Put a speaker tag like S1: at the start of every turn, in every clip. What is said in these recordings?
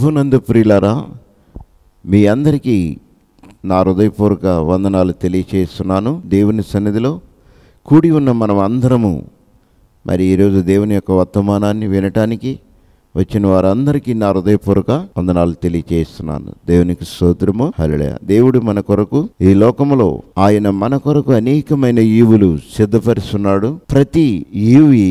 S1: ప్రభునందు ప్రియులారా మీ అందరికీ నా హృదయపూర్వక వందనాలు తెలియచేస్తున్నాను దేవుని సన్నిధిలో కూడి ఉన్న మనం అందరము మరి ఈరోజు దేవుని యొక్క వర్తమానాన్ని వినటానికి వచ్చిన వారందరికీ నా హృదయపూర్వక వందనాలు తెలియచేస్తున్నాను దేవునికి స్తోత్రము హల్లెలూయా దేవుడు మన కొరకు ఈ లోకములో ఆయన మన కొరకు అనేకమైన ఈవులు సిద్ధపరుస్తున్నాడు ప్రతి ఈవి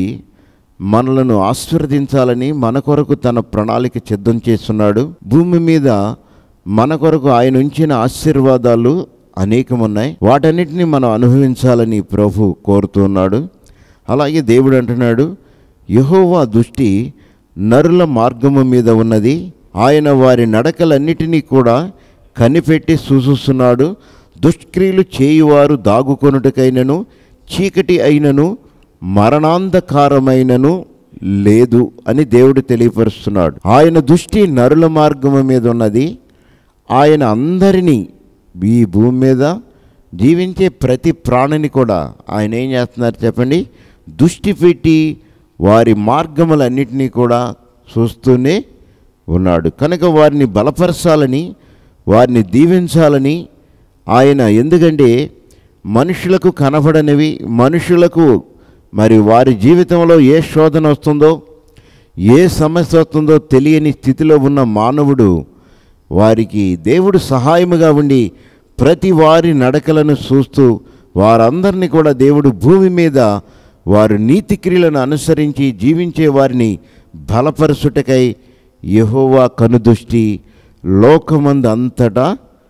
S1: మనలను ఆశీర్వదించాలని మన కొరకు తన ప్రణాళిక సిద్ధం చేస్తున్నాడు భూమి మీద మన కొరకు ఆయన ఉంచిన ఆశీర్వాదాలు అనేకమున్నాయి వాటన్నిటిని మనం అనుభవించాలని ప్రభు కోరుతున్నాడు అలాగే దేవుడు అంటున్నాడు యహోవా దృష్టి నరుల మార్గము మీద ఉన్నది ఆయన వారి నడకలన్నిటినీ కూడా కనిపెట్టి సూచిస్తున్నాడు దుష్క్రియలు చేయువారు దాగుకొనుటకైనను చీకటి అయినను మరణాంధకారమైనను లేదు అని దేవుడు తెలియపరుస్తున్నాడు ఆయన దృష్టి నరుల మార్గము మీద ఉన్నది ఆయన అందరినీ ఈ భూమి మీద జీవించే ప్రతి ప్రాణిని కూడా ఆయన ఏం చేస్తున్నారు చెప్పండి దృష్టి పెట్టి వారి మార్గములన్నిటినీ కూడా చూస్తూనే ఉన్నాడు కనుక వారిని బలపరచాలని వారిని దీవించాలని ఆయన ఎందుకంటే మనుషులకు కనబడనివి మనుషులకు మరి వారి జీవితంలో ఏ శోధన వస్తుందో ఏ సమస్య వస్తుందో తెలియని స్థితిలో ఉన్న మానవుడు వారికి దేవుడు సహాయముగా ఉండి ప్రతి వారి నడకలను చూస్తూ వారందరినీ కూడా దేవుడు భూమి మీద వారు నీతి క్రియలను అనుసరించి జీవించే వారిని బలపరచుటకై యెహోవా కనుదృష్టి లోకమందు అంతటా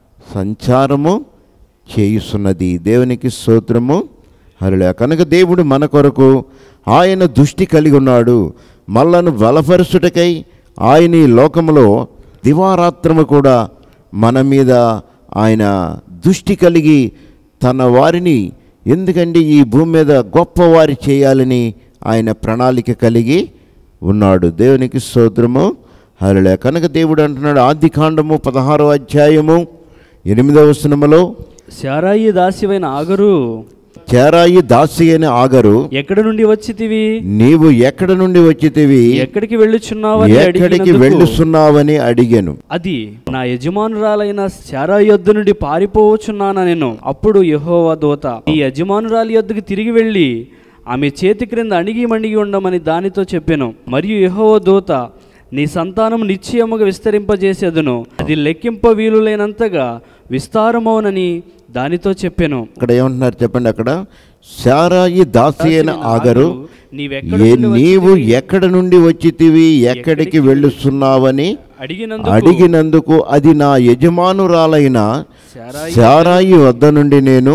S1: సంచారము చేయుస్తున్నది దేవునికి స్తోత్రము హరులే కనుక దేవుడు మన కొరకు ఆయన దృష్టి కలిగి ఉన్నాడు మళ్ళను బలపరుచుటకై ఆయన ఈ లోకములో దివారాత్రము కూడా మన మీద ఆయన దృష్టి కలిగి తన వారిని ఎందుకంటే ఈ భూమి మీద గొప్పవారి చేయాలని ఆయన ప్రణాళిక కలిగి ఉన్నాడు దేవునికి స్తోత్రము హరులే కనుక దేవుడు అంటున్నాడు ఆది కాండము పదహారో అధ్యాయము ఎనిమిదవ వచనములో
S2: శారాయి దాసివైన ఆగరు
S1: చేరాయి దాసి అని ఆగరు
S2: ఎక్కడ నుండి వచ్చితివి
S1: నీవు ఎక్కడ నుండి వచ్చితివి
S2: ఎక్కడికి వెళ్ళుచున్నావని
S1: ఎక్కడికి
S2: అడిగినందుకు
S1: వెళ్ళుస్తున్నావని అడిగాను
S2: అది నా యజమానురాలైన శారా యొద్ద నుండి పారిపోవచ్చున్నానా నేను అప్పుడు యెహోవా దూత ఈ యజమానురాలి యొద్దకు తిరిగి వెళ్ళి ఆమె చేతి క్రింద అణిగి మణిగి ఉండమని దానితో చెప్పాను మరియు యెహోవా దూత నీ సంతానం నిశ్చయముగా విస్తరింపజేసేదను అది లెక్కింప వీలులేనంతగా విస్తారమవునని దానితో చెప్పాను
S1: అక్కడ ఏమంటున్నారు చెప్పండి అక్కడ శారాయి దాసి అయిన ఆగరు
S2: నీవెక్కడ
S1: ఏ
S2: నుండి
S1: నీవు
S2: వచ్చితివి?
S1: ఎక్కడ నుండి వచ్చితివి ఎక్కడికి వెళ్ళుస్తున్నావని
S2: అడిగినందుకు
S1: అడిగినందుకు అది నా యజమానురాలైన
S2: శారాయి
S1: శారాయి వద్ద నుండి నేను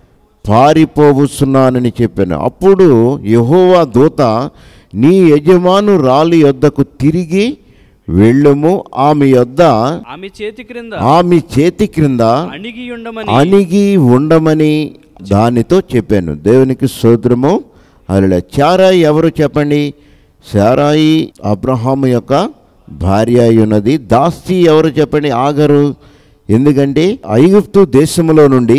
S1: పారిపోవస్తున్నానని చెప్పాను అప్పుడు యెహోవా దూత నీ యజమాను రాలి యొద్దకు తిరిగి వెళ్ళుము ఆమె యొద్ద
S2: ఆమె చేతి క్రింద
S1: ఆమె చేతి క్రింద
S2: అణిగి ఉండమని
S1: అణిగి ఉండమని దానితో చెప్పాను దేవునికి సోదరము అలా చారాయి ఎవరు చెప్పండి శారాయి అబ్రహాము యొక్క భార్య అయి ఉన్నది దాస్తి ఎవరు చెప్పండి ఆగరు ఎందుకంటే ఐగుప్తు దేశములో నుండి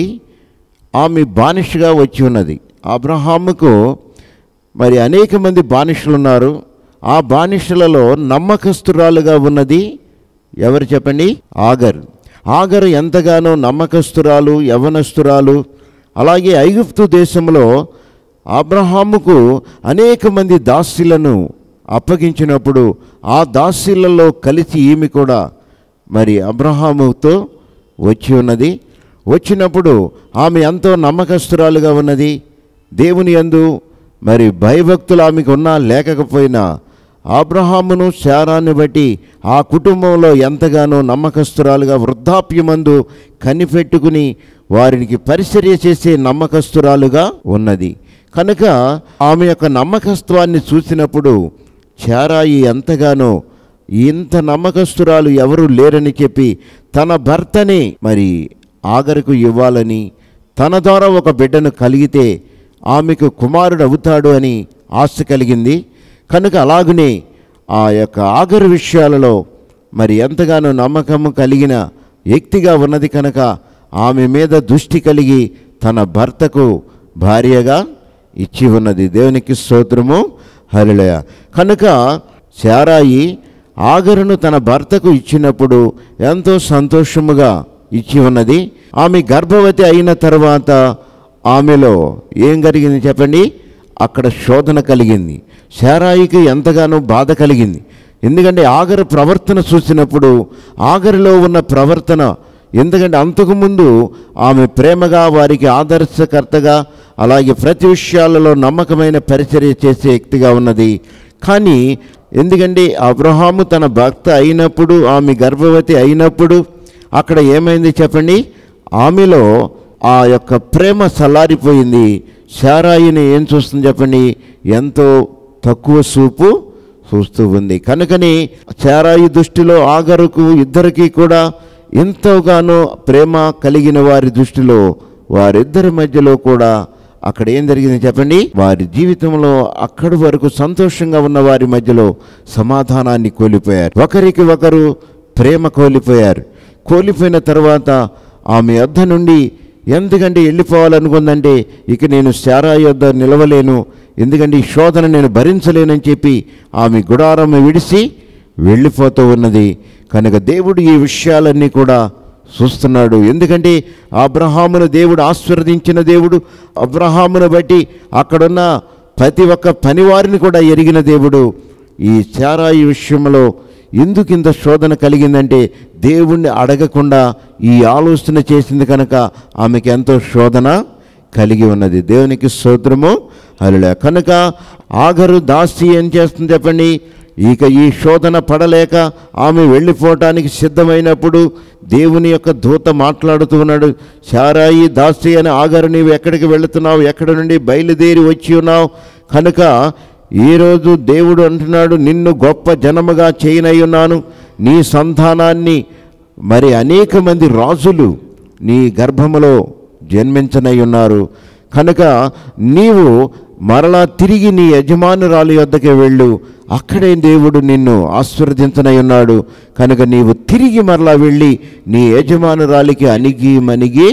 S1: ఆమె బానిసగా వచ్చి ఉన్నది అబ్రహాముకు మరి అనేక మంది బానిసలు ఉన్నారు ఆ బానిసలలో నమ్మకస్తురాలుగా ఉన్నది ఎవరు చెప్పండి ఆగర్ ఆగర్ ఎంతగానో నమ్మకస్తురాలు యవనస్తురాలు అలాగే ఐగుప్తు దేశంలో అబ్రహాముకు అనేక మంది దాస్యులను అప్పగించినప్పుడు ఆ దాస్యులలో కలిసి ఈమె కూడా మరి అబ్రహాముతో వచ్చి ఉన్నది వచ్చినప్పుడు ఆమె ఎంతో నమ్మకస్తురాలుగా ఉన్నది దేవుని యందు మరి భయభక్తులు ఆమెకు ఉన్నా లేకపోయినా అబ్రహామును శారాన్ని బట్టి ఆ కుటుంబంలో ఎంతగానో నమ్మకస్తురాలుగా వృద్ధాప్యమందు కనిపెట్టుకుని వారికి పరిచర్య చేసే నమ్మకస్తురాలుగా ఉన్నది కనుక ఆమె యొక్క నమ్మకత్వాన్ని చూసినప్పుడు చారాయి ఎంతగానో ఇంత నమ్మకస్తురాలు ఎవరు లేరని చెప్పి తన భర్తని మరి ఆగరకు ఇవ్వాలని తన ద్వారా ఒక బిడ్డను కలిగితే ఆమెకు కుమారుడు అవుతాడు అని ఆశ కలిగింది కనుక అలాగనే ఆ యొక్క ఆగరు విషయాలలో మరి ఎంతగానో నమ్మకము కలిగిన వ్యక్తిగా ఉన్నది కనుక ఆమె మీద దృష్టి కలిగి తన భర్తకు భార్యగా ఇచ్చి ఉన్నది దేవునికి స్తోత్రము హరిలయ కనుక శారాయి ఆగరును తన భర్తకు ఇచ్చినప్పుడు ఎంతో సంతోషముగా ఇచ్చి ఉన్నది ఆమె గర్భవతి అయిన తర్వాత ఆమెలో ఏం కలిగింది చెప్పండి అక్కడ శోధన కలిగింది శారాయికి ఎంతగానో బాధ కలిగింది ఎందుకంటే ఆగరు ప్రవర్తన చూసినప్పుడు ఆగరిలో ఉన్న ప్రవర్తన ఎందుకంటే అంతకుముందు ఆమె ప్రేమగా వారికి ఆదర్శకర్తగా అలాగే ప్రతి విషయాలలో నమ్మకమైన పరిచర్య చేసే వ్యక్తిగా ఉన్నది కానీ ఎందుకంటే అబ్రహాము తన భక్త అయినప్పుడు ఆమె గర్భవతి అయినప్పుడు అక్కడ ఏమైంది చెప్పండి ఆమెలో ఆ యొక్క ప్రేమ చల్లారిపోయింది శారాయిని ఏం చూస్తుంది చెప్పండి ఎంతో తక్కువ చూపు చూస్తూ ఉంది కనుకని చారాయి దృష్టిలో ఆగరుకు ఇద్దరికి కూడా ఎంతోగానో ప్రేమ కలిగిన వారి దృష్టిలో వారిద్దరి మధ్యలో కూడా అక్కడ ఏం జరిగింది చెప్పండి వారి జీవితంలో అక్కడి వరకు సంతోషంగా ఉన్న వారి మధ్యలో సమాధానాన్ని కోల్పోయారు ఒకరికి ఒకరు ప్రేమ కోల్పోయారు కోల్పోయిన తర్వాత ఆమె యొద్ద నుండి ఎందుకంటే వెళ్ళిపోవాలనుకుందంటే ఇక నేను శారా యొద్ద నిలవలేను ఎందుకంటే ఈ శోధన నేను భరించలేనని చెప్పి ఆమె గుడారం విడిసి వెళ్ళిపోతూ ఉన్నది కనుక దేవుడు ఈ విషయాలన్నీ కూడా చూస్తున్నాడు ఎందుకంటే అబ్రహామును దేవుడు ఆశీర్వదించిన దేవుడు అబ్రహామును బట్టి అక్కడున్న ప్రతి ఒక్క పనివారిని కూడా ఎరిగిన దేవుడు ఈ చారాయి విషయంలో ఎందుకు ఇంత శోధన కలిగిందంటే దేవుణ్ణి అడగకుండా ఈ ఆలోచన చేసింది కనుక ఆమెకి ఎంతో శోధన కలిగి ఉన్నది దేవునికి స్తోత్రము అలా కనుక ఆగరు దాసి ఏం చేస్తుంది చెప్పండి ఇక ఈ శోధన పడలేక ఆమె వెళ్ళిపోవటానికి సిద్ధమైనప్పుడు దేవుని యొక్క దూత మాట్లాడుతూ ఉన్నాడు శారాయి దాసి అని ఆగరు నీవు ఎక్కడికి వెళుతున్నావు ఎక్కడి నుండి బయలుదేరి వచ్చి ఉన్నావు కనుక ఈరోజు దేవుడు అంటున్నాడు నిన్ను గొప్ప జనముగా చేయనై ఉన్నాను నీ సంతానాన్ని మరి అనేక మంది రాజులు నీ గర్భములో జన్మించనై ఉన్నారు కనుక నీవు మరలా తిరిగి నీ యజమానురాలి వద్దకే వెళ్ళు అక్కడే దేవుడు నిన్ను ఆశీర్వదించనై ఉన్నాడు కనుక నీవు తిరిగి మరలా వెళ్ళి నీ యజమానురాలికి అణిగి మణిగి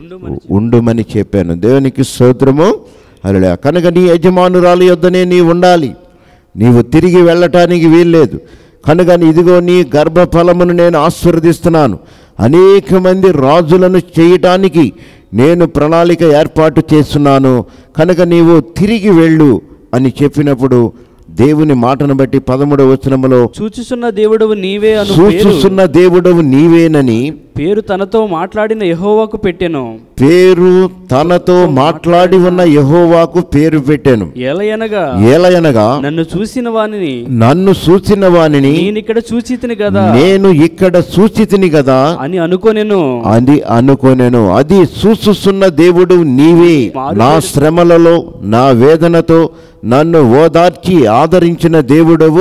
S1: ఉండుమని చెప్పాను దేవునికి స్తోత్రము అలా కనుక నీ యజమానురాలి యొద్దనే నీ ఉండాలి నీవు తిరిగి వెళ్ళటానికి వీల్లేదు కనుక ఇదిగో నీ గర్భఫలమును నేను ఆశీర్వదిస్తున్నాను అనేక మంది రాజులను చేయటానికి నేను ప్రణాళిక ఏర్పాటు చేస్తున్నాను కనుక నీవు తిరిగి వెళ్ళు అని చెప్పినప్పుడు దేవుని మాటను బట్టి పదమూడవ వచనములో
S2: చూచుచున్న దేవుడవు నీవే అను పేరు
S1: సూచిస్తున్న దేవుడవు నీవేనని
S2: పేరు తనతో మాట్లాడిన యెహోవాకు పెట్టెను
S1: పేరు తనతో మాట్లాడి ఉన్న యహోవాకు పేరు పెట్టాను
S2: ఎలయనగా
S1: ఏలయనగా
S2: నన్ను చూసిన వానిని
S1: నన్ను సూచిన వానిని
S2: నేనిక్కడ చూచితిని కదా
S1: నేను ఇక్కడ సూచితిని కదా
S2: అని అనుకొనెను
S1: అది అనుకోనేను అది సూచిస్తున్న దేవుడు నీవే నా శ్రమలలో నా వేదనతో నన్ను ఓదార్చి ఆదరించిన దేవుడవు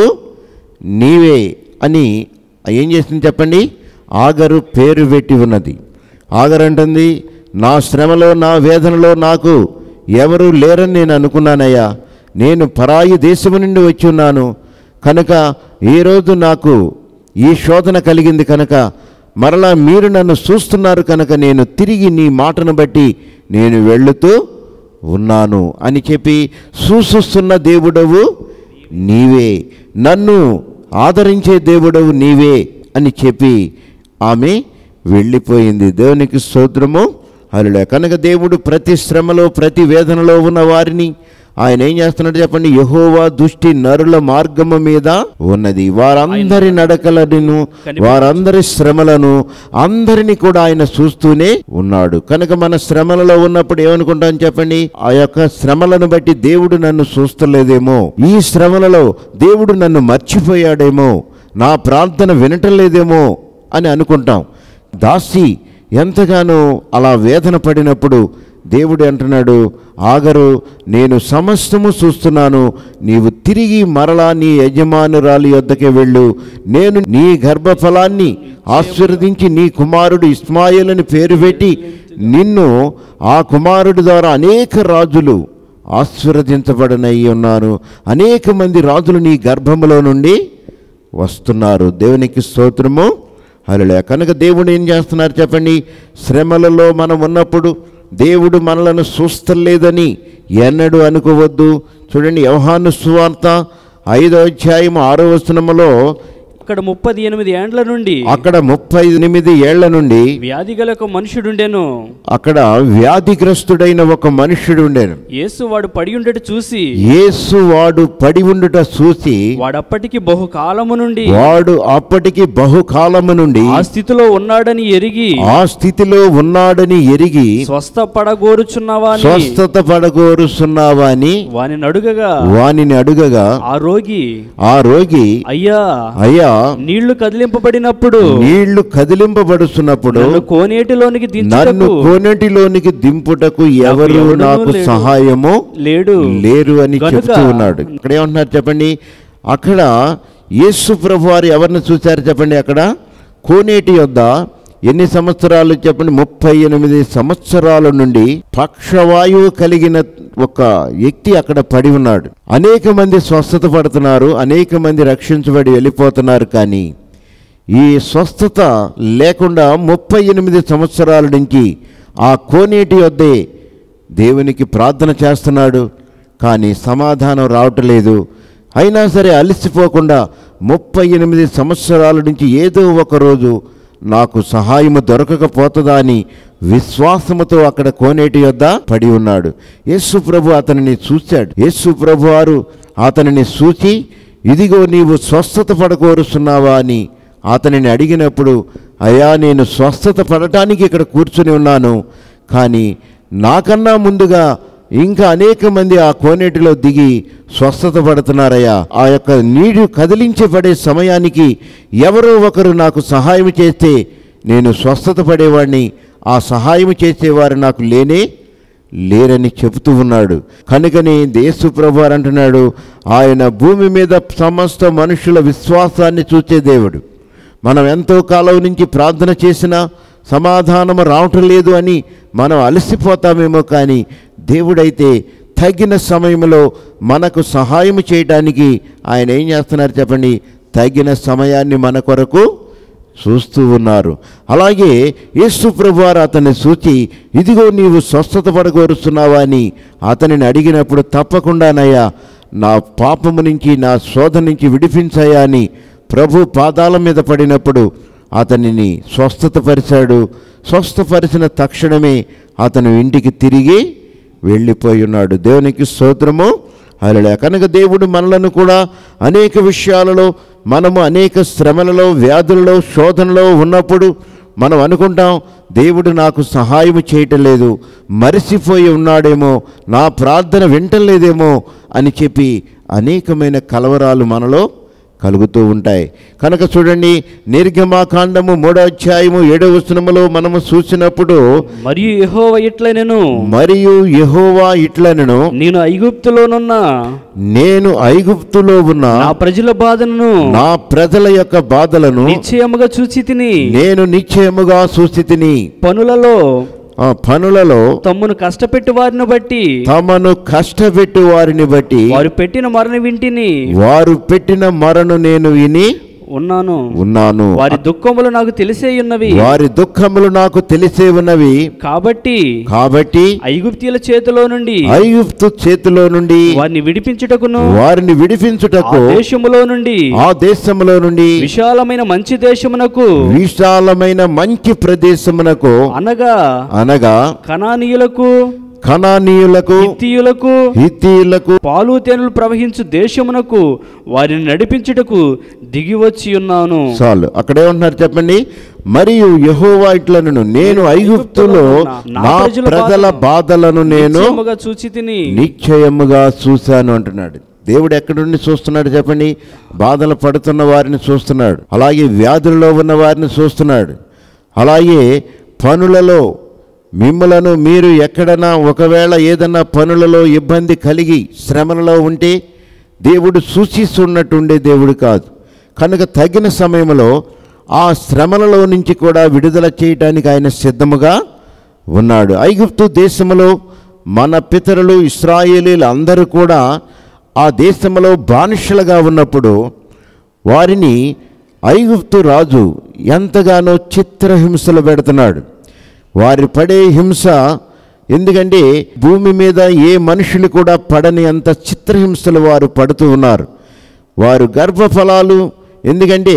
S1: నీవే అని ఏం చేసింది చెప్పండి ఆగరు పేరు పెట్టి ఉన్నది ఆగరు అంటుంది నా శ్రమలో నా వేదనలో నాకు ఎవరు లేరని నేను అనుకున్నానయ్యా నేను పరాయి దేశము నుండి వచ్చి ఉన్నాను కనుక ఈరోజు నాకు ఈ శోధన కలిగింది కనుక మరలా మీరు నన్ను చూస్తున్నారు కనుక నేను తిరిగి నీ మాటను బట్టి నేను వెళుతూ ఉన్నాను అని చెప్పి సూచిస్తున్న దేవుడవు నీవే నన్ను ఆదరించే దేవుడవు నీవే అని చెప్పి ఆమె వెళ్ళిపోయింది దేవునికి స్తోత్రము అలా కనుక దేవుడు ప్రతి శ్రమలో ప్రతి వేదనలో ఉన్న వారిని ఆయన ఏం చేస్తున్నాడు చెప్పండి యహోవా దృష్టి నరుల మార్గము మీద ఉన్నది వారందరి నడకలను వారందరి శ్రమలను అందరినీ కూడా ఆయన చూస్తూనే ఉన్నాడు కనుక మన శ్రమలలో ఉన్నప్పుడు ఏమనుకుంటాం చెప్పండి ఆ యొక్క శ్రమలను బట్టి దేవుడు నన్ను చూస్తలేదేమో ఈ శ్రమలలో దేవుడు నన్ను మర్చిపోయాడేమో నా ప్రార్థన వినటం లేదేమో అని అనుకుంటాం దాసి ఎంతగానో అలా వేదన పడినప్పుడు దేవుడు అంటున్నాడు ఆగరు నేను సమస్తము చూస్తున్నాను నీవు తిరిగి మరలా నీ యజమానురాలి వద్దకే వెళ్ళు నేను నీ గర్భఫలాన్ని ఆశీర్వదించి నీ కుమారుడు ఇస్మాయిలని పేరు పెట్టి నిన్ను ఆ కుమారుడి ద్వారా అనేక రాజులు ఆశీర్వదించబడనై ఉన్నారు అనేక మంది రాజులు నీ గర్భములో నుండి వస్తున్నారు దేవునికి స్తోత్రము అలా కనుక దేవుడు ఏం చేస్తున్నారు చెప్పండి శ్రమలలో మనం ఉన్నప్పుడు దేవుడు మనలను చూస్తలేదని ఎన్నడూ అనుకోవద్దు చూడండి వ్యవహాను సువార్త ఐదో అధ్యాయం ఆరో వచనములో
S2: అక్కడ ముప్పది ఎనిమిది ఏండ్ల నుండి
S1: అక్కడ ముప్పై ఎనిమిది ఏళ్ల నుండి
S2: వ్యాధి గల ఒక మనుషుడుండెను
S1: అక్కడ వ్యాధిగ్రస్తుడైన ఒక మనుష్యుడు ఉండేను
S2: యేసు వాడు పడి ఉండట చూసి
S1: యేసు వాడు పడి ఉండుట చూసి
S2: వాడప్పటికి బహుకాలము నుండి
S1: వాడు అప్పటికి బహుకాలము నుండి
S2: ఆ స్థితిలో ఉన్నాడని ఎరిగి
S1: ఆ స్థితిలో ఉన్నాడని ఎరిగి
S2: స్వస్థ పడగోరుచున్నావా అని
S1: స్వస్థత పడగోరుస్తున్నావా అని
S2: వాని అడుగగా
S1: వానిని అడుగగా
S2: ఆ రోగి
S1: ఆ రోగి
S2: అయ్యా
S1: అయ్యా
S2: నీళ్లు కదిలింపబడినప్పుడు
S1: నీళ్లు కదిలింపబడుతున్నప్పుడు
S2: నన్ను కోనేటిలోనికి
S1: నన్ను
S2: దించుటకు
S1: కోనేటిలోనికి దింపుటకు ఎవరు
S2: ఎవడునూ
S1: నాకు
S2: లేడు.
S1: సహాయము
S2: లేడు
S1: లేరు అని
S2: గనుక
S1: చెప్తూ ఉన్నాడు ఇక్కడ ఏమంటున్నారు చెప్పండి అక్కడ యేసు ప్రభు వారు ఎవరిని చూశారు చెప్పండి అక్కడ కోనేటి యొద్ద ఎన్ని సంవత్సరాలు చెప్పండి ముప్పై ఎనిమిది సంవత్సరాల నుండి పక్షవాయువు కలిగిన ఒక వ్యక్తి అక్కడ పడి ఉన్నాడు అనేక మంది స్వస్థత పడుతున్నారు అనేక మంది రక్షించబడి వెళ్ళిపోతున్నారు కానీ ఈ స్వస్థత లేకుండా ముప్పై ఎనిమిది సంవత్సరాల నుంచి ఆ కోనేటి వద్దే దేవునికి ప్రార్థన చేస్తున్నాడు కానీ సమాధానం రావటం లేదు అయినా సరే అలసిపోకుండా ముప్పై ఎనిమిది సంవత్సరాల నుంచి ఏదో ఒక రోజు నాకు సహాయము దొరకకపోతుందా అని విశ్వాసముతో అక్కడ కోనేటి యొద్ద పడి ఉన్నాడు యేసు ప్రభు అతనిని చూశాడు యేసు ప్రభు వారు అతనిని చూచి ఇదిగో నీవు స్వస్థత పడకోరుస్తున్నావా అని అతనిని అడిగినప్పుడు అయ్యా నేను స్వస్థత పడటానికి ఇక్కడ కూర్చుని ఉన్నాను కానీ నాకన్నా ముందుగా ఇంకా అనేక మంది ఆ కోనేటిలో దిగి స్వస్థత పడుతున్నారయ్యా ఆ యొక్క నీరు కదిలించబడే సమయానికి ఎవరో ఒకరు నాకు సహాయం చేస్తే నేను స్వస్థత పడేవాడిని ఆ సహాయం చేసేవారు నాకు లేనే లేరని చెబుతూ ఉన్నాడు కనుకని యేసు ప్రభు వారు అంటున్నాడు ఆయన భూమి మీద సమస్త మనుషుల విశ్వాసాన్ని చూచే దేవుడు మనం ఎంతో కాలం నుంచి ప్రార్థన చేసినా సమాధానం రావటం లేదు అని మనం అలసిపోతామేమో కానీ దేవుడైతే తగిన సమయంలో మనకు సహాయం చేయడానికి ఆయన ఏం చేస్తున్నారు చెప్పండి తగిన సమయాన్ని మన కొరకు చూస్తూ ఉన్నారు అలాగే యేసు ప్రభు వారు అతన్ని సూచి ఇదిగో నీవు స్వస్థత పడగోరుస్తున్నావా అని అతనిని అడిగినప్పుడు తప్పకుండానయ్యా నా పాపము నుంచి నా శోధ నుంచి విడిపించాయా అని ప్రభు పాదాల మీద పడినప్పుడు అతనిని స్వస్థతపరిచాడు స్వస్థపరిచిన తక్షణమే అతను ఇంటికి తిరిగి వెళ్ళిపోయి ఉన్నాడు దేవునికి స్తోత్రము అలా కనుక దేవుడు మనలను కూడా అనేక విషయాలలో మనము అనేక శ్రమలలో వ్యాధులలో శోధనలో ఉన్నప్పుడు మనం అనుకుంటాం దేవుడు నాకు సహాయం చేయటం లేదు మరిసిపోయి ఉన్నాడేమో నా ప్రార్థన వింటలేదేమో అని చెప్పి అనేకమైన కలవరాలు మనలో కలుగుతూ ఉంటాయి కనుక చూడండి నిర్గమాకాండము మూడో అధ్యాయము ఏడవ వచనములో మనము చూసినప్పుడు
S2: మరియు యెహోవా ఇట్లనెను
S1: మరియు యెహోవా ఇట్లనను
S2: నేను ఐగుప్తులోనున్న
S1: నేను ఐగుప్తులో ఉన్న
S2: నా ప్రజల బాధను
S1: నా ప్రజల యొక్క బాధలను
S2: నిశ్చయముగా చూచి తిని
S1: నేను నిశ్చయముగా చూసితిని
S2: పనులలో
S1: ఆ పనులలో
S2: తమ్మును కష్టపెట్టి వారిని బట్టి
S1: తమను కష్టపెట్టు వారిని బట్టి
S2: వారు పెట్టిన మరణ వింటిని
S1: వారు పెట్టిన మరను నేను విని
S2: ఉన్నాను
S1: ఉన్నాను
S2: వారి దుఃఖములు నాకు తెలిసే ఉన్నవి
S1: వారి దుఃఖములు నాకు తెలిసే ఉన్నవి
S2: కాబట్టి
S1: కాబట్టి
S2: ఐగుప్తీయుల చేతిలో నుండి
S1: ఐగుప్తు చేతిలో నుండి
S2: వారిని విడిపించుటకును
S1: వారిని
S2: ఆ
S1: విడిపించుటకు
S2: దేశములో నుండి
S1: ఆ దేశములో నుండి
S2: విశాలమైన మంచి దేశమునకు
S1: విశాలమైన మంచి ప్రదేశమునకు
S2: అనగా
S1: అనగా
S2: కనానీయులకు
S1: కణానీయులకు
S2: హిత్తీయులకు
S1: హిత్తీయులకు
S2: పాలు తేనెలు ప్రవహించు దేశమునకు వారిని నడిపించుటకు దిగి వచ్చి ఉన్నాను
S1: చాలు అక్కడే ఉంటున్నారు చెప్పండి మరియు యెహోవా ఇట్లను నేను ఐగుప్తులో నా ప్రజల బాధలను నేను
S2: నిశ్చయముగా చూచి తిని
S1: నిశ్చయముగా చూశాను అంటున్నాడు దేవుడు ఎక్కడి నుండి చూస్తున్నాడు చెప్పండి బాధలు పడుతున్న వారిని చూస్తున్నాడు అలాగే వ్యాధులలో ఉన్న వారిని చూస్తున్నాడు అలాగే పనులలో మిమ్మలను మీరు ఎక్కడన్నా ఒకవేళ ఏదన్నా పనులలో ఇబ్బంది కలిగి శ్రమలలో ఉంటే దేవుడు సూచిస్తున్నట్టుండే దేవుడు కాదు కనుక తగిన సమయంలో ఆ శ్రమలలో నుంచి కూడా విడుదల చేయటానికి ఆయన సిద్ధముగా ఉన్నాడు ఐగుప్తు దేశంలో మన పితరులు ఇస్రాయేలీలు అందరూ కూడా ఆ దేశంలో బానిసలుగా ఉన్నప్పుడు వారిని ఐగుప్తు రాజు ఎంతగానో చిత్రహింసలు పెడుతున్నాడు వారి పడే హింస ఎందుకంటే భూమి మీద ఏ మనుషులు కూడా పడని అంత చిత్రహింసలు వారు పడుతూ ఉన్నారు వారు గర్భఫలాలు ఎందుకంటే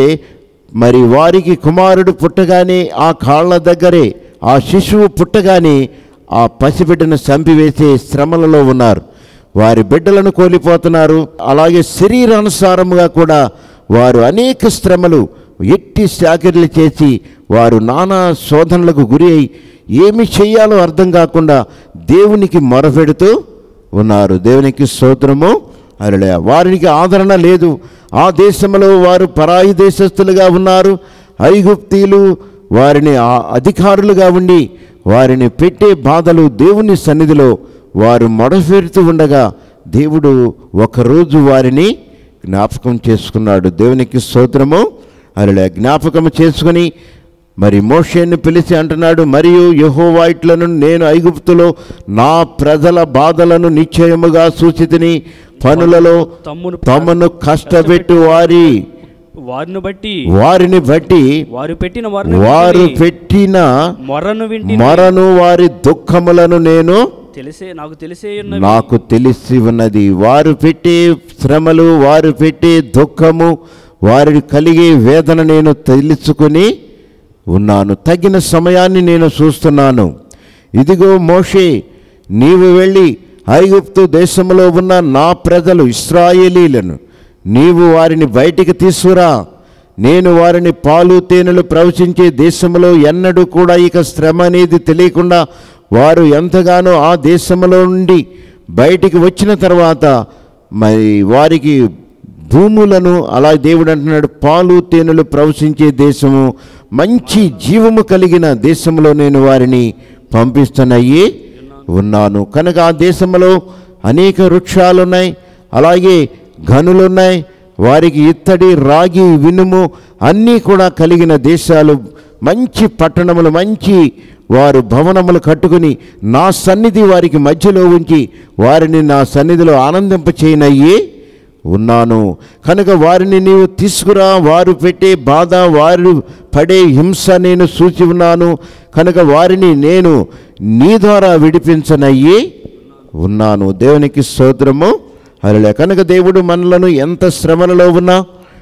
S1: మరి వారికి కుమారుడు పుట్టగానే ఆ కాళ్ళ దగ్గరే ఆ శిశువు పుట్టగానే ఆ పసిబిడ్డను చంపివేసే శ్రమలలో ఉన్నారు వారి బిడ్డలను కోల్పోతున్నారు అలాగే శరీరానుసారముగా కూడా వారు అనేక శ్రమలు ఎట్టి చాకరీలు చేసి వారు నానా శోధనలకు గురి అయి ఏమి చేయాలో అర్థం కాకుండా దేవునికి మొరపెడుతూ ఉన్నారు దేవునికి స్తోత్రము అరలే వారికి ఆదరణ లేదు ఆ దేశంలో వారు పరాయి దేశస్థులుగా ఉన్నారు ఐగుప్తీలు వారిని ఆ అధికారులుగా ఉండి వారిని పెట్టే బాధలు దేవుని సన్నిధిలో వారు మొడపెడుతూ ఉండగా దేవుడు ఒకరోజు వారిని జ్ఞాపకం చేసుకున్నాడు దేవునికి స్తోత్రము అలా జ్ఞాపకం చేసుకుని మరి మోషేని పిలిచి అంటున్నాడు మరియు యహోవాయిట్లను నేను ఐగుప్తులో నా ప్రజల బాధలను నిశ్చయముగా సూచితిని పనులలో
S2: తమ్మును
S1: తమను కష్టపెట్టు వారి
S2: వారిని బట్టి
S1: వారిని బట్టి
S2: వారు పెట్టిన వారిని
S1: వారు
S2: వింటిని.
S1: పెట్టిన
S2: మొర్రను వింటి
S1: మరను వారి దుఃఖములను నేను
S2: తెలిసే నాకు తెలిసే ఉన్నవి
S1: నాకు తెలిసి ఉన్నది వారు పెట్టే శ్రమలు వారు పెట్టే దుఃఖము వారి కలిగే వేదన నేను తెలుసుకుని ఉన్నాను తగిన సమయాన్ని నేను చూస్తున్నాను ఇదిగో మోషే నీవు వెళ్ళి ఐగుప్తు దేశంలో ఉన్న నా ప్రజలు ఇస్రాయేలీలను నీవు వారిని బయటికి తీసుకురా నేను వారిని పాలు తేనెలు ప్రవచించే దేశంలో ఎన్నడూ కూడా ఇక శ్రమ అనేది తెలియకుండా వారు ఎంతగానో ఆ దేశంలో నుండి బయటికి వచ్చిన తర్వాత మరి వారికి భూములను అలా దేవుడు అంటున్నాడు పాలు తేనెలు ప్రవశించే దేశము మంచి జీవము కలిగిన దేశంలో నేను వారిని పంపిస్తున్నాయి ఉన్నాను కనుక ఆ దేశంలో అనేక వృక్షాలు ఉన్నాయి అలాగే గనులు ఉన్నాయి వారికి ఇత్తడి రాగి వినుము అన్నీ కూడా కలిగిన దేశాలు మంచి పట్టణములు మంచి వారు భవనములు కట్టుకుని నా సన్నిధి వారికి మధ్యలో ఉంచి వారిని నా సన్నిధిలో ఆనందింపచేయనయ్యి ఉన్నాను కనుక వారిని నీవు తీసుకురా వారు పెట్టే బాధ వారు పడే హింస నేను సూచి ఉన్నాను కనుక వారిని నేను నీ ద్వారా విడిపించనయ్యి ఉన్నాను దేవునికి స్తోత్రము అలా కనుక దేవుడు మనలను ఎంత శ్రమలలో ఉన్నా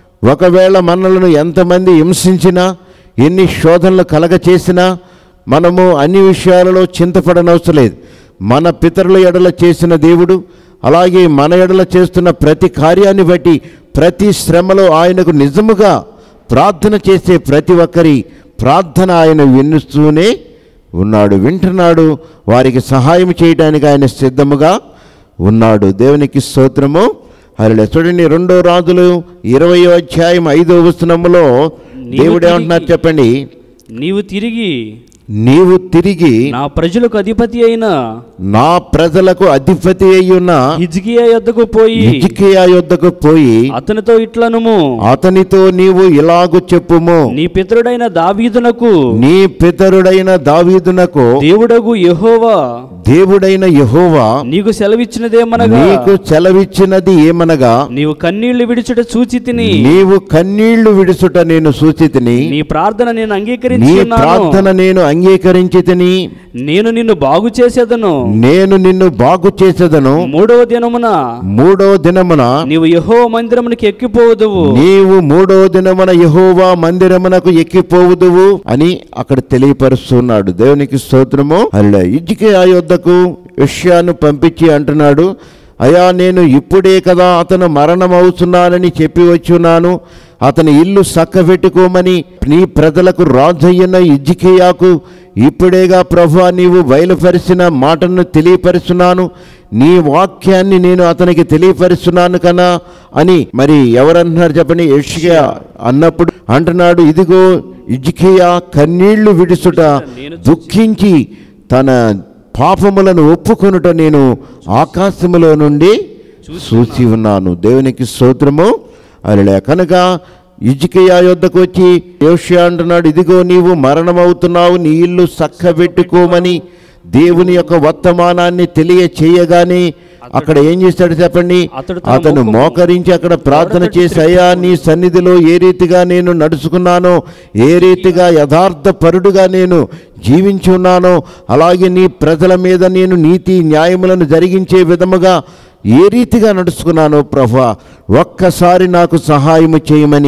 S1: ఒకవేళ మనలను ఎంతమంది హింసించినా ఎన్ని శోధనలు కలగ చేసినా మనము అన్ని విషయాలలో చింతపడనవసరం లేదు మన పితరుల ఎడల చేసిన దేవుడు అలాగే మన ఎడల చేస్తున్న ప్రతి కార్యాన్ని బట్టి ప్రతి శ్రమలో ఆయనకు నిజముగా ప్రార్థన చేసే ప్రతి ఒక్కరి ప్రార్థన ఆయన విన్నుస్తూనే ఉన్నాడు వింటున్నాడు వారికి సహాయం చేయడానికి ఆయన సిద్ధముగా ఉన్నాడు దేవునికి స్తోత్రము అలా చూడండి రెండో రాజులు ఇరవై అధ్యాయం ఐదో వచనములో దేవుడు ఏమంటున్నారు చెప్పండి
S2: నీవు తిరిగి
S1: నీవు తిరిగి
S2: నా ప్రజలకు అధిపతి అయిన
S1: నా ప్రజలకు అధిపతి అయ్యున్న
S2: హిజ్కియా యొద్దకు పోయి
S1: హిజ్కియా యొద్దకు పోయి
S2: అతనితో ఇట్లనుము
S1: అతనితో నీవు ఇలాగు చెప్పుము
S2: నీ పితరుడైన దావీదునకు
S1: నీ పితరుడైన దావీదునకు
S2: దేవుడగు యెహోవా
S1: దేవుడైన యెహోవా
S2: నీకు సెలవిచ్చినదేమనగా
S1: నీకు చెలవిచ్చినది ఏమనగా
S2: నీవు కన్నీళ్లు విడిచుట చూచి తిని
S1: నీవు కన్నీళ్లు విడుచుట నేను సూచితిని
S2: నీ ప్రార్థన నేను
S1: నీ
S2: అంగీకరించి ఉన్నాను
S1: ప్రార్థన నేను అంగీకరించి తిని
S2: నేను నిన్ను బాగు చేసేదను
S1: నేను నిన్ను బాగు చేసేదను
S2: మూడవ దినమున
S1: మూడో దినమున
S2: నీవు యెహోవా మందిరమునికి ఎక్కిపోవదువు
S1: నీవు మూడో దినమున యహోవా మందిరమునకు ఎక్కిపోవుదువు అని అక్కడ తెలియపరుస్తున్నాడు దేవునికి స్తోత్రము అలా ఇజ్జికి ఆ యొద్దకు విషయాన్ని పంపించి అంటున్నాడు అయా నేను ఇప్పుడే కదా అతను మరణమవుతున్నానని చెప్పి వచ్చున్నాను అతని ఇల్లు చక్కబెట్టుకోమని నీ ప్రజలకు రాజయ్యన ఇజ్జికియాకు ఇప్పుడేగా ప్రభు నీవు బయలుపరిచిన మాటను తెలియపరుస్తున్నాను నీ వాక్యాన్ని నేను అతనికి తెలియపరుస్తున్నాను కన్నా అని మరి ఎవరంటున్నారు చెప్పండి యెషయా అన్నప్పుడు అంటున్నాడు ఇదిగో ఇజ్కియా కన్నీళ్లు విడుచుట దుఃఖించి తన పాపములను ఒప్పుకొనుట నేను ఆకాశములో నుండి చూసి ఉన్నాను దేవునికి స్తోత్రము అలా కనుక ఇజ్కియా యొద్దకు వచ్చి యోష్యా అంటున్నాడు ఇదిగో నీవు మరణమవుతున్నావు నీ ఇల్లు చక్కబెట్టుకోమని దేవుని యొక్క వర్తమానాన్ని తెలియచేయగానే అక్కడ ఏం చేస్తాడు చెప్పండి
S2: అతడు తన
S1: అతను
S2: ముఖము
S1: మోకరించి అక్కడ ప్రార్థన చేసి అయ్యా నీ సన్నిధిలో ఏ రీతిగా నేను నడుచుకున్నానో ఏ రీతిగా యథార్థ పరుడుగా నేను జీవించి ఉన్నానో అలాగే నీ ప్రజల మీద నేను నీతి న్యాయములను జరిగించే విధముగా ఏ రీతిగా నడుచుకున్నానో ప్రభా ఒక్కసారి నాకు సహాయము చేయమని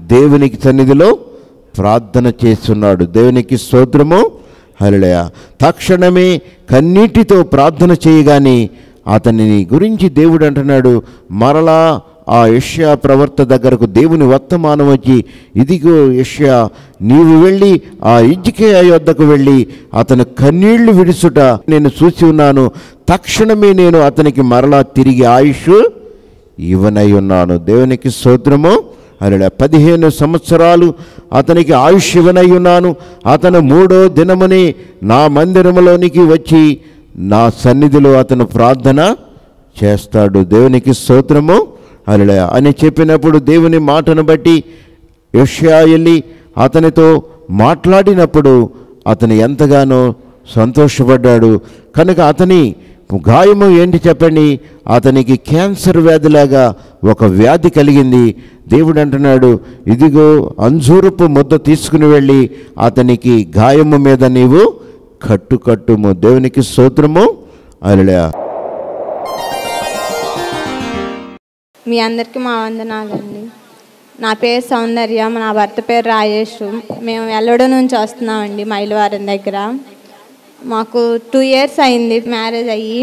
S1: దేవునికి సన్నిధిలో ప్రార్థన చేస్తున్నాడు దేవునికి స్తోత్రము హల్లెలూయా తక్షణమే కన్నీటితో ప్రార్థన చేయగానే అతనిని గురించి దేవుడు అంటున్నాడు మరలా ఆ యష్యా ప్రవర్త దగ్గరకు దేవుని వర్తమానం వచ్చి ఇదిగో యష్యా నీవు వెళ్ళి ఆ ఇజ్జికేయ యొద్దకు వెళ్ళి అతను కన్నీళ్లు విడుచుట నేను చూసి ఉన్నాను తక్షణమే నేను అతనికి మరలా తిరిగి ఆయుష్ ఇవనై ఉన్నాను దేవునికి స్తోత్రము అలా పదిహేను సంవత్సరాలు అతనికి ఆయుష్ ఇవనై ఉన్నాను అతను మూడో దినముని నా మందిరములోనికి వచ్చి నా సన్నిధిలో అతను ప్రార్థన చేస్తాడు దేవునికి స్తోత్రము అలా అని చెప్పినప్పుడు దేవుని మాటను బట్టి యష్యా వెళ్ళి అతనితో మాట్లాడినప్పుడు అతను ఎంతగానో సంతోషపడ్డాడు కనుక అతని గాయము ఏంటి చెప్పండి అతనికి క్యాన్సర్ వ్యాధిలాగా ఒక వ్యాధి కలిగింది దేవుడు అంటున్నాడు ఇదిగో అంజూరపు ముద్ద తీసుకుని వెళ్ళి అతనికి గాయము మీద నీవు కట్టు కట్టుము దేవునికి స్తోత్రము అలా
S3: మీ అందరికీ మా వందనాలండి నా పేరు సౌందర్య నా భర్త పేరు రాజేష్ మేము ఎల్లడో నుంచి వస్తున్నామండి మైలవారం దగ్గర మాకు టూ ఇయర్స్ అయింది మ్యారేజ్ అయ్యి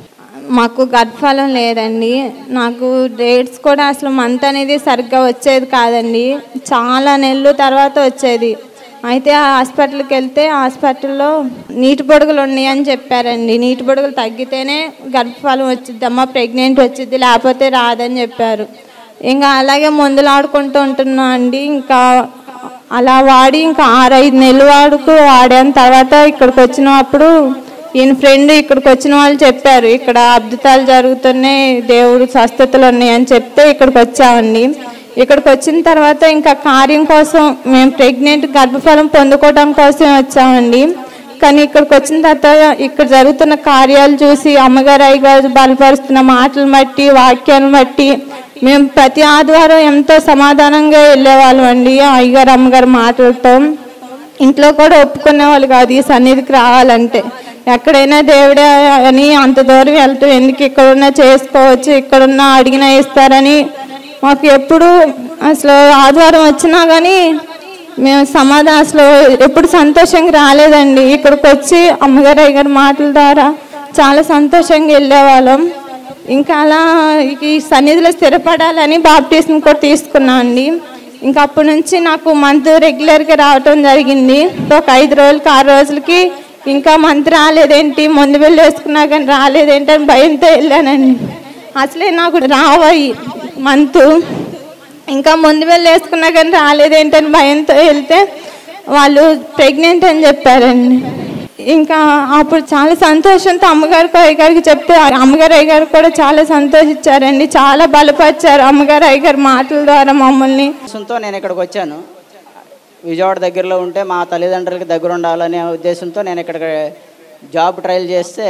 S3: మాకు గర్భఫలం లేదండి నాకు డేట్స్ కూడా అసలు మంత్ అనేది సరిగ్గా వచ్చేది కాదండి చాలా నెలలు తర్వాత వచ్చేది అయితే ఆ హాస్పిటల్కి వెళ్తే హాస్పిటల్లో నీటి పొడుగులు ఉన్నాయి అని చెప్పారండి నీటి పొడుగులు తగ్గితేనే గర్భఫలం వచ్చిద్దమ్మా ప్రెగ్నెంట్ వచ్చిద్ది లేకపోతే రాదని చెప్పారు ఇంకా అలాగే మందులు ఆడుకుంటూ ఉంటున్నా అండి ఇంకా అలా వాడి ఇంకా ఆరైదు నెలలు వాడుకు వాడాను తర్వాత ఇక్కడికి వచ్చినప్పుడు ఈయన ఫ్రెండ్ ఇక్కడికి వచ్చిన వాళ్ళు చెప్పారు ఇక్కడ అద్భుతాలు జరుగుతున్నాయి దేవుడు స్వస్థతలు ఉన్నాయి అని చెప్తే ఇక్కడికి వచ్చామండి ఇక్కడికి వచ్చిన తర్వాత ఇంకా కార్యం కోసం మేము ప్రెగ్నెంట్ గర్భఫలం పొందుకోవడం కోసం వచ్చామండి కానీ ఇక్కడికి వచ్చిన తర్వాత ఇక్కడ జరుగుతున్న కార్యాలు చూసి అమ్మగారు అయ్యగారు బలపరుస్తున్న మాటలు బట్టి వాక్యాలను బట్టి మేము ప్రతి ఆదివారం ఎంతో సమాధానంగా వెళ్ళేవాళ్ళం అండి అయ్యగారు అమ్మగారు మాటలతో ఇంట్లో కూడా ఒప్పుకునే వాళ్ళు కాదు ఈ సన్నిధికి రావాలంటే ఎక్కడైనా దేవుడే అని అంత దూరం వెళ్తూ ఎందుకు ఇక్కడున్నా చేసుకోవచ్చు ఇక్కడున్నా అడిగినా ఇస్తారని మాకు ఎప్పుడు అసలు ఆదివారం వచ్చినా కానీ మేము సమాధానం అసలు ఎప్పుడు సంతోషంగా రాలేదండి ఇక్కడికి వచ్చి అమ్మగారు అయ్యగారి మాటల ద్వారా చాలా సంతోషంగా వెళ్ళేవాళ్ళం ఇంకా అలా ఈ సన్నిధిలో స్థిరపడాలని బాప్టిజం కూడా తీసుకున్నాం అండి ఇంకా అప్పటి నుంచి నాకు మంత్ రెగ్యులర్గా రావటం జరిగింది ఒక ఐదు రోజులకి ఆరు రోజులకి ఇంకా మంత్ రాలేదేంటి ముందు వెళ్ళి వేసుకున్నా కానీ రాలేదేంటి అని భయంతో వెళ్ళానండి అసలే నాకు రావాయి మంత్ ఇంకా ముందు వెళ్ళి వేసుకున్నా కానీ రాలేదేంటని భయంతో వెళ్తే వాళ్ళు ప్రెగ్నెంట్ అని చెప్పారండి ఇంకా అప్పుడు చాలా సంతోషంతో అమ్మగారికి అయ్యగారికి చెప్తే అమ్మగారు అయ్యగారు కూడా చాలా సంతోషించారండి చాలా బలపరిచారు అమ్మగారు అయ్యగారు మాటల ద్వారా మమ్మల్ని
S4: ఉద్దేశంతో నేను ఇక్కడికి వచ్చాను విజయవాడ దగ్గరలో ఉంటే మా తల్లిదండ్రులకి దగ్గర ఉండాలనే ఉద్దేశంతో నేను ఇక్కడ జాబ్ ట్రయల్ చేస్తే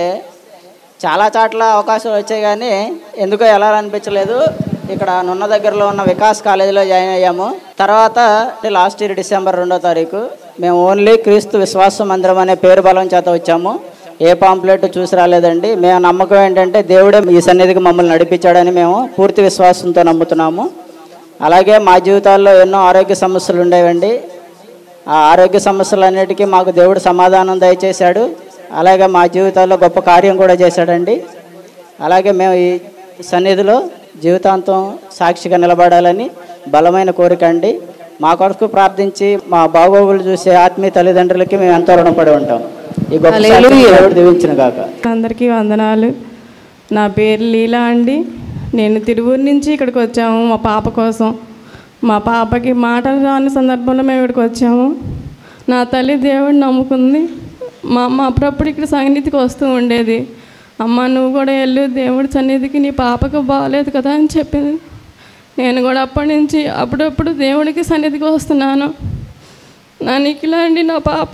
S4: చాలా చోట్ల అవకాశాలు వచ్చాయి కానీ ఎందుకో ఎలా అనిపించలేదు ఇక్కడ నున్న దగ్గరలో ఉన్న వికాస్ కాలేజీలో జాయిన్ అయ్యాము తర్వాత లాస్ట్ ఇయర్ డిసెంబర్ రెండో తారీఖు మేము ఓన్లీ క్రీస్తు విశ్వాస మందిరం అనే పేరు బలం చేత వచ్చాము ఏ పాంప్లెట్ చూసి రాలేదండి మేము నమ్మకం ఏంటంటే దేవుడే ఈ సన్నిధికి మమ్మల్ని నడిపించాడని మేము పూర్తి విశ్వాసంతో నమ్ముతున్నాము అలాగే మా జీవితాల్లో ఎన్నో ఆరోగ్య సమస్యలు ఉండేవండి ఆ ఆరోగ్య సమస్యలన్నిటికీ మాకు దేవుడు సమాధానం దయచేశాడు అలాగే మా జీవితాల్లో గొప్ప కార్యం కూడా చేశాడండి అలాగే మేము ఈ సన్నిధిలో జీవితాంతం సాక్షిగా నిలబడాలని బలమైన కోరిక అండి మా కొరకు ప్రార్థించి మా బాగోగులు చూసే ఆత్మీయ తల్లిదండ్రులకి మేము ఎంతో రుణపడి ఉంటాం ఈ గొప్ప సాక్ష్యం దేవుడు దీవించిన కాక
S5: అందరికీ వందనాలు నా పేరు లీలా అండి నేను తిరువూరు నుంచి ఇక్కడికి వచ్చాము మా పాప కోసం మా పాపకి మాటలు రాని సందర్భంలో మేము ఇక్కడికి వచ్చాము నా తల్లి దేవుడిని నమ్ముకుంది మా అమ్మ అప్పుడప్పుడు ఇక్కడ సన్నిధికి వస్తూ ఉండేది అమ్మ నువ్వు కూడా వెళ్ళు దేవుడి సన్నిధికి నీ పాపకు బాగాలేదు కదా అని చెప్పింది నేను కూడా అప్పటి నుంచి అప్పుడప్పుడు దేవుడికి సన్నిధికి వస్తున్నాను నా నిఖిల అండి నా పాప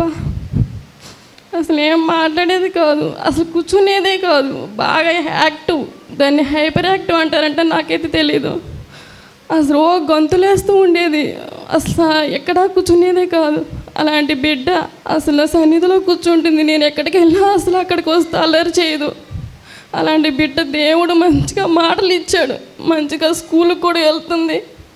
S5: అసలు ఏం మాట్లాడేది కాదు అసలు కూర్చునేదే కాదు బాగా యాక్టివ్ దాన్ని హైపర్ యాక్టివ్ అంటారంటే నాకైతే తెలీదు అసలు ఓ గొంతులేస్తూ ఉండేది అసలు ఎక్కడా కూర్చునేదే కాదు అలాంటి బిడ్డ అసలు సన్నిధిలో కూర్చుంటుంది నేను ఎక్కడికి వెళ్ళినా అసలు అక్కడికి వస్తే అల్లరి చేయదు అలాంటి బిడ్డ దేవుడు మంచిగా మాటలు ఇచ్చాడు మంచిగా స్కూల్కి కూడా వెళ్తుంది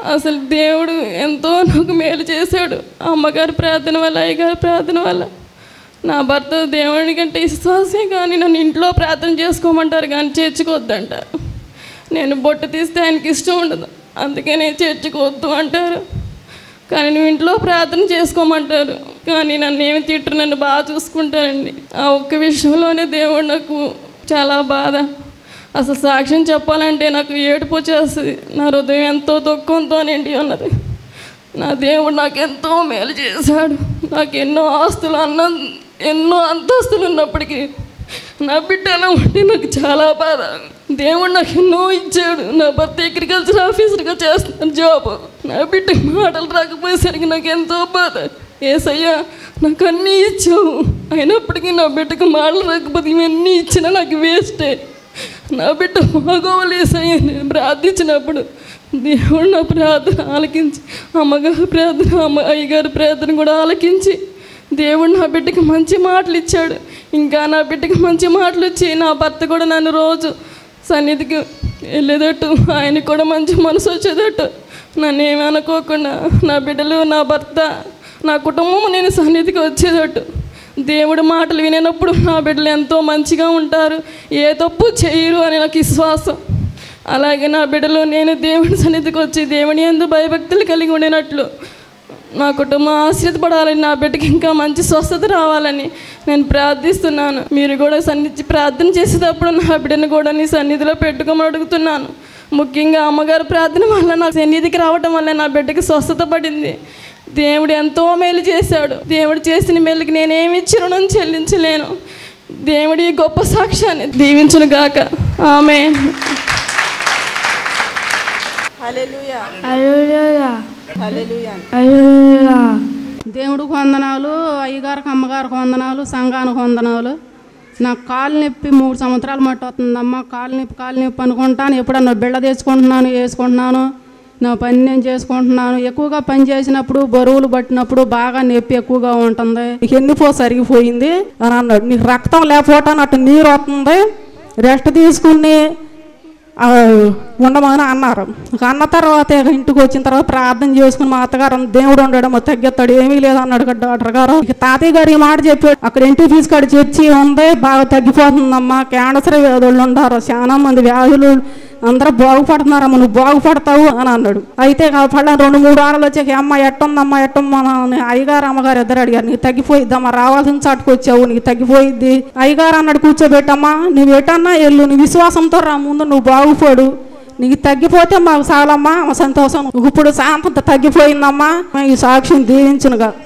S5: అసలు దేవుడు ఎంతో నాకు మేలు చేశాడు అమ్మగారి ప్రార్థన వల్ల అయ్యగారి ప్రార్థన వల్ల నా భర్త దేవుడి కంటే విశ్వాసే కానీ నన్ను ఇంట్లో ప్రార్థన చేసుకోమంటారు కానీ చేర్చుకోవద్దంటారు నేను బొట్టు తీస్తే ఆయనకి ఇష్టం ఉండదు అందుకనే చేర్చుకోవద్దు అంటారు కానీ నువ్వు ఇంట్లో ప్రార్థన చేసుకోమంటారు కానీ నన్ను ఏమి తిట్టరు నన్ను బాగా చూసుకుంటారండి ఆ ఒక్క విషయంలోనే దేవుడు నాకు చాలా బాధ అసలు సాక్ష్యం చెప్పాలంటే నాకు ఏడుపు వచ్చేస్తుంది నా హృదయం ఎంతో దుఃఖంతో నిండి ఉన్నది నా దేవుడు నాకు ఎంతో మేలు చేశాడు నాకు ఎన్నో ఆస్తులు అన్న ఎన్నో అంతస్తులు ఉన్నప్పటికీ నా బిడ్డ ఎలా ఉంటే నాకు చాలా బాధ దేవుడు నాకు ఎన్నో ఇచ్చాడు నా భర్త అగ్రికల్చర్ ఆఫీసర్గా చేస్తున్నాను జాబ్ నా బిడ్డ మాటలు రాకపోయేసరికి నాకు ఎంతో బాధ ఏసయ్యా నాకు అన్నీ ఇచ్చావు అయినప్పటికీ నా బిడ్డకు మాటలు రాకపోతే ఇవన్నీ ఇచ్చినా నాకు వేస్టే నా బిడ్డ బాగోవాలి ఏసయ్యా నేను ప్రార్థించినప్పుడు దేవుడు నా ప్రార్థన ఆలకించి అమ్మగారి ప్రార్థన అమ్మ అయ్యగారి ప్రార్థన కూడా ఆలకించి దేవుడు నా బిడ్డకి మంచి మాటలు ఇచ్చాడు ఇంకా నా బిడ్డకి మంచి మాటలు ఇచ్చి నా భర్త కూడా నన్ను రోజు సన్నిధికి వెళ్ళేటట్టు ఆయనకు కూడా మంచి మనసు వచ్చేటట్టు నన్ను ఏమీ అనుకోకుండా నా బిడ్డలు నా భర్త నా కుటుంబం నేను సన్నిధికి వచ్చేటట్టు దేవుడి మాటలు వినేటప్పుడు నా బిడ్డలు ఎంతో మంచిగా ఉంటారు ఏ తప్పు చేయరు అని నాకు విశ్వాసం అలాగే నా బిడ్డలు నేను దేవుడి సన్నిధికి వచ్చి దేవుని ఎందు భయభక్తులు కలిగి ఉండినట్లు నా కుటుంబం ఆశ్రయపడాలని నా బిడ్డకి ఇంకా మంచి స్వస్థత రావాలని నేను ప్రార్థిస్తున్నాను మీరు కూడా సన్నిధి ప్రార్థన చేసేటప్పుడు నా బిడ్డను కూడా నీ సన్నిధిలో పెట్టుకోమని అడుగుతున్నాను ముఖ్యంగా అమ్మగారు ప్రార్థన వల్ల నాకు సన్నిధికి రావటం వల్ల నా బిడ్డకి స్వస్థత పడింది దేవుడు ఎంతో మేలు చేశాడు దేవుడు చేసిన మేలుకి నేనేమి ఇచ్చి రుణం చెల్లించలేను దేవుడి ఈ గొప్ప సాక్ష్యాన్ని దీవించును గాక ఆమె
S6: దేవుడికి వందనాలు అయ్యగారికి అమ్మగారికి వందనాలు సంఘానికి వందనాలు నాకు కాలు నొప్పి మూడు సంవత్సరాలు మట్టి వస్తుందమ్మా కాలు నొప్పి కాలు నొప్పి అనుకుంటాను ఎప్పుడన్నా బిళ్ళ తెచ్చుకుంటున్నాను వేసుకుంటున్నాను నా పని నేను చేసుకుంటున్నాను ఎక్కువగా పని చేసినప్పుడు బరువులు పట్టినప్పుడు బాగా నొప్పి ఎక్కువగా ఉంటుంది నీకు ఎన్నిపో సరిగిపోయింది అని అన్నాడు నీకు రక్తం లేకపోవటానికి అటు నీరు వస్తుంది రెస్ట్ తీసుకుని ఆ, ఉండమని అన్నారు ఇక అన్న తర్వాత ఇక ఇంటికి వచ్చిన తర్వాత ప్రార్థన చేసుకుని మా అత్తగారు దేవుడు ఉండడం తగ్గెత్తాడు ఏమీ లేదు అన్నాడు కదా డాక్టర్ గారు ఇక తాతయ్య గారు ఈ మాట చెప్పాడు అక్కడ ఇంటి ఫీజు కాడ చర్చి ఉంది బాగా తగ్గిపోతుందమ్మా క్యాన్సర్ వ్యాధులు ఉన్నారు చాలా మంది వ్యాధులు అందరూ బాగుపడుతున్నారమ్మ నువ్వు బాగుపడతావు అని అన్నాడు అయితే ఇక పళ్ళ రెండు మూడు వారాలు వచ్చాక అమ్మ ఎట్టుందమ్మా ఎట్టమ్మా అని అయ్యగారు అమ్మగారు ఇద్దరు అడిగారు నీకు తగ్గిపోయిద్దమ్మా రావాల్సిన చాటుకు వచ్చావు నీకు తగ్గిపోయిద్ది అయ్యగారు అన్నాడు కూర్చోబెట్టమ్మా నువ్వు ఎటన్నా ఎల్లు నీ విశ్వాసంతో రా ముందు నువ్వు బాగుపడు నీకు తగ్గిపోతే మాకు చాలమ్మా మా సంతోషం ఇప్పుడు శాంతం తగ్గిపోయిందమ్మా ఈ సాక్ష్యం దీవించునుగా